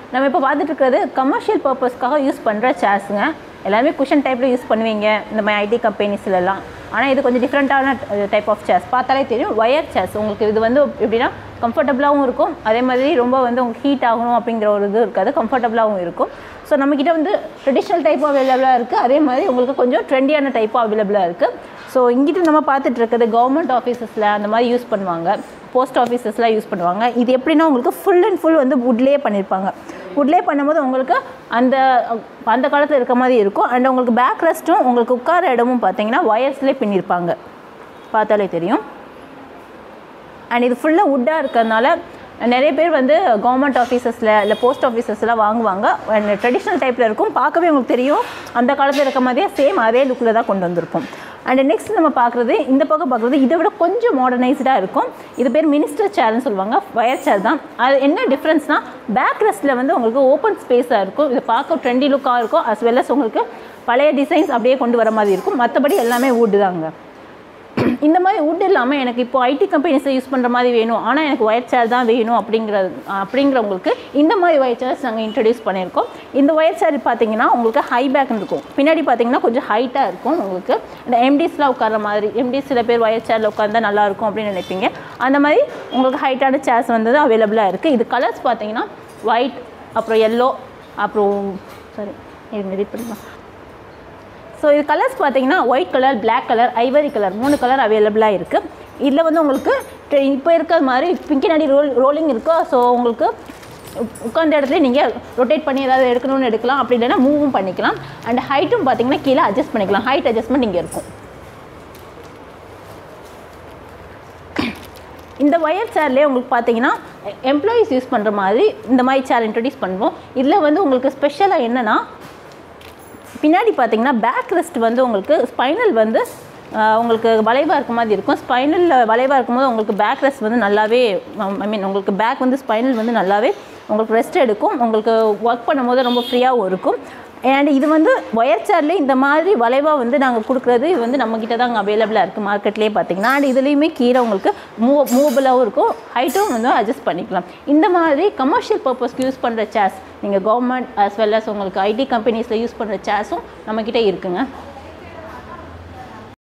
நம்ம இப்போ பார்த்துட்டு இருக்கிறது கமர்ஷியல் பர்பஸ்க்காக யூஸ் பண்ணுற சேர்ஸுங்க எல்லாமே குஷன் டைப்பில் யூஸ் பண்ணுவீங்க இந்த மாதிரி ஐடி கம்பெனிஸ்லலாம் ஆனால் இது கொஞ்சம் டிஃப்ரெண்ட்டான டைப் ஆஃப் சேர்ஸ் பார்த்தாலே தெரியும் ஒயர் சேர்ஸ் உங்களுக்கு இது வந்து எப்படின்னா கம்ஃபர்டபுளாகவும் இருக்கும் அதே மாதிரி ரொம்ப வந்து உங்களுக்கு ஹீட் ஆகணும் அப்படிங்கிற ஒரு இது இருக்காது கம்ஃபர்டபுளாகவும் இருக்கும் ஸோ நம்மக்கிட்ட வந்து ட்ரெடிஷ்னல் டைப்பும் அவைலபிளாக இருக்குது அதே மாதிரி உங்களுக்கு கொஞ்சம் ட்ரெண்டியான டைப்பும் அவைலபிளாக இருக்குது ஸோ இங்கிட்டு நம்ம பார்த்துட்டு இருக்கிறது கவர்மெண்ட் ஆஃபீஸஸில் அந்த மாதிரி யூஸ் பண்ணுவாங்க போஸ்ட் ஆஃபீஸஸ்லாம் யூஸ் பண்ணுவாங்க இது எப்படின்னா உங்களுக்கு ஃபுல் அண்ட் ஃபுல் வந்து வுட்லேயே பண்ணியிருப்பாங்க வுட்லேயே பண்ணும்போது உங்களுக்கு அந்த அந்த காலத்தில் இருக்க மாதிரி இருக்கும் அண்ட் உங்களுக்கு பேக் ரெஸ்ட்டும் உங்களுக்கு உட்கார இடமும் பார்த்தீங்கன்னா ஒயர்ஸ்லேயே பின்னிருப்பாங்க பார்த்தாலே தெரியும் அண்ட் இது ஃபுல்லாக வுட்டாக இருக்கிறதுனால நிறைய பேர் வந்து கவர்மெண்ட் ஆஃபீஸஸில் இல்லை போஸ்ட் ஆஃபீஸஸ்லாம் வாங்குவாங்க அண்ட் ட்ரெடிஷ்னல் டைப்பில் இருக்கும் பார்க்கவே உங்களுக்கு தெரியும் அந்த காலத்தில் இருக்க மாதிரியே சேம் அதே லுக்கில் தான் கொண்டு வந்திருப்போம் அண்ட் நெக்ஸ்ட் நம்ம பார்க்குறது இந்த பக்கம் பார்க்குறது இதை விட கொஞ்சம் மாடர்னைஸ்டாக இருக்கும் இது பேர் மினிஸ்டர் சேர்னு சொல்லுவாங்க வயர் சேர் தான் அது என்ன டிஃப்ரென்ஸ்னால் பேக் ரெஸ்ட்டில் வந்து உங்களுக்கு ஓப்பன் ஸ்பேஸாக இருக்கும் இது பார்க்க ட்ரெண்டி லுக்காக இருக்கும் அஸ் வெல் அஸ் உங்களுக்கு பழைய டிசைன்ஸ் அப்படியே கொண்டு வர மாதிரி இருக்கும் மற்றபடி எல்லாமே வுட் தாங்க இந்த மாதிரி வுட் இல்லாமல் எனக்கு இப்போ ஐடி கம்பெனிஸை யூஸ் பண்ணுற மாதிரி வேணும் ஆனால் எனக்கு ஒயர் சேர் தான் வேணும் அப்படிங்கிறது அப்படிங்கிறவங்களுக்கு இந்த மாதிரி ஒயர் சேர்ஸ் நாங்கள் இன்ட்ரடியூஸ் பண்ணியிருக்கோம் இந்த ஒயர் சேர் பார்த்தீங்கன்னா உங்களுக்கு ஹை பேக் இருக்கும் பின்னாடி பார்த்தீங்கன்னா கொஞ்சம் ஹைட்டாக இருக்கும் உங்களுக்கு இந்த எம்டிஸ்லாம் உட்கார மாதிரி எம்டிஸ் சில பேர் ஒயர் சேரில் உட்காந்தா நல்லா இருக்கும் அப்படின்னு நினைப்பீங்க அந்த மாதிரி உங்களுக்கு ஹைட்டான சேர்ஸ் வந்து அவைலபிளாக இருக்குது இது கலர்ஸ் பார்த்தீங்கன்னா ஒயிட் அப்புறம் எல்லோ அப்புறம் சாரி எடிட் பண்ணிக்கலாம் ஸோ இது கலர்ஸ் பார்த்தீங்கன்னா white colour Black colour ivory colour மூணு கலர் அவைலபிளாக இருக்குது இதில் வந்து உங்களுக்கு இப்போ இருக்கிற மாதிரி பின்னாடி ரோல் ரோலிங் இருக்கும் ஸோ உங்களுக்கு உக்- உட்கார்ந்த இடத்துல நீங்கள் ரொட்டேட் பண்ணி ஏதாவது எடுக்கணும்னு எடுக்கலாம் அப்படி இல்லைன்னா மூவும் பண்ணிக்கலாம் அண்ட் ஹைட்டும் பார்த்தீங்கன்னா கீழே அட்ஜஸ்ட் பண்ணிக்கலாம் ஹைட் அட்ஜஸ்ட்மெண்ட் இங்கே இருக்கும் இந்த ஒயர் சேர்லேயே உங்களுக்கு பார்த்தீங்கன்னா எம்ப்ளாயீஸ் யூஸ் பண்ணுற மாதிரி இந்த மாதிரி சேர் இன்ட்ரடியூஸ் பண்ணுவோம் இதில் வந்து உங்களுக்கு ஸ்பெஷலாக என்னென்னா பின்னாடி பார்த்தீங்கன்னா பேக் ரெஸ்ட் வந்து உங்களுக்கு ஸ்பைனல் வந்து ஆஹ், உங்களுக்கு வளைவாக இருக்க மாதிரி இருக்கும் ஸ்பைனலில் வளைவாக இருக்கும்போது உங்களுக்கு பேக் ரெஸ்ட் வந்து நல்லாவே ஐ மீன் உங்களுக்கு பேக் வந்து ஸ்பைனல் வந்து நல்லாவே உங்களுக்கு ரெஸ்ட் எடுக்கும் உங்களுக்கு ஒர்க் பண்ணும்போது ரொம்ப ஃப்ரீயாகவும் இருக்கும் அண்ட் இது வந்து ஒயர் சேர்லேயே இந்த மாதிரி வளைவாக வந்து நாங்கள் கொடுக்குறது இது வந்து நம்மக்கிட்ட தான் அங்கே அவைலபிளாக இருக்குது மார்க்கெட்லேயே பார்த்தீங்கன்னா அண்ட் இதுலேயுமே கீழே உங்களுக்கு மூவ் மூவபுளாகவும் இருக்கும் ஹைட்டும் வந்து அட்ஜஸ்ட் பண்ணிக்கலாம் இந்த மாதிரி கமர்ஷியல் பர்பஸ்க்கு யூஸ் பண்ணுற சேர்ஸ் நீங்கள் கவர்மெண்ட் as well as உங்களுக்கு ஐடி கம்பெனிஸில் யூஸ் பண்ணுற சேர்ஸும் நம்மக்கிட்ட இருக்குங்க